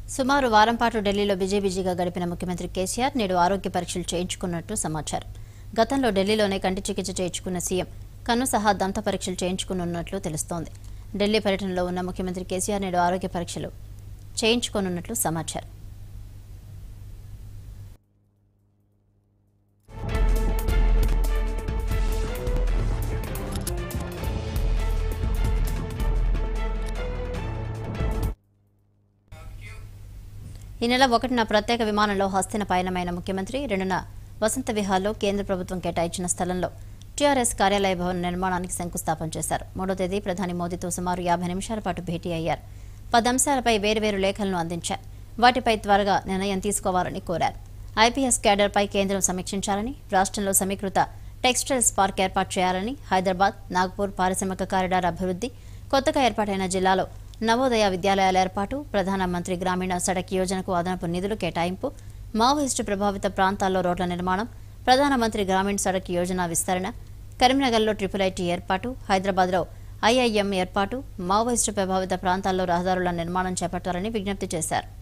సుమారు వారం పాటు ఢిల్లీలో బిజీ బిజీగా గడిపిన ముఖ్యమంత్రి కేసీఆర్ నేడు ఆరోగ్య పరీక్షలు చేయించుకున్నట్టు సమాచారం గతంలో ఢిల్లీలోనే కంటి చికిత్స చేయించుకున్న సీఎం కన్ను సహా దంత పరీక్షలు చేయించుకున్నట్లు తెలుస్తోంది ఢిల్లీ పర్యటనలో ఉన్న ముఖ్యమంత్రి కేసీఆర్ నేడు ఆరోగ్య పరీక్షలు చేయించుకోనున్నట్లు సమాచారం ఈ నెల ఒకటిన ప్రత్యేక విమానంలో హస్తిన పయనమైన ముఖ్యమంత్రి రెండున వసంత విహార్లో కేంద్ర ప్రభుత్వం కేటాయించిన స్థలంలో టీఆర్ఎస్ కార్యాలయ భవన నిర్మాణానికి శంకుస్థాపన చేశారు మూడో తేదీ ప్రధాని మోదీతో సుమారు యాభై నిమిషాల పాటు భేటీ అయ్యారు పది అంశాలపై వేర్వేరు లేఖలను అందించారు వాటిపై త్వరగా నిర్ణయం తీసుకోవాలని కోరారు ఐపీఎస్ క్యాడర్పై కేంద్రం సమీక్షించాలని రాష్ట్రంలో సమీకృత టెక్స్టైల్స్ పార్క్ ఏర్పాటు చేయాలని హైదరాబాద్ నాగ్పూర్ పారిశ్రామిక కారిడార్ అభివృద్ధి కొత్తగా ఏర్పాటైన జిల్లాలో నవోదయ విద్యాలయాల ఏర్పాటు ప్రధానమంత్రి గ్రామీణ సడక్ యోజనకు అదనపు నిధులు కేటాయింపు మావోయిస్టు ప్రభావిత ప్రాంతాల్లో రోడ్ల నిర్మాణం ప్రధానమంత్రి గ్రామీణ సడక్ యోజన విస్తరణ కరీంనగర్లో ట్రిపుల్ ఐటీ ఏర్పాటు హైదరాబాద్లో ఐఐఎం ఏర్పాటు మావోయిస్టు ప్రభావిత ప్రాంతాల్లో రహదారుల నిర్మాణం చేపట్టాలని విజ్ఞప్తి చేశారు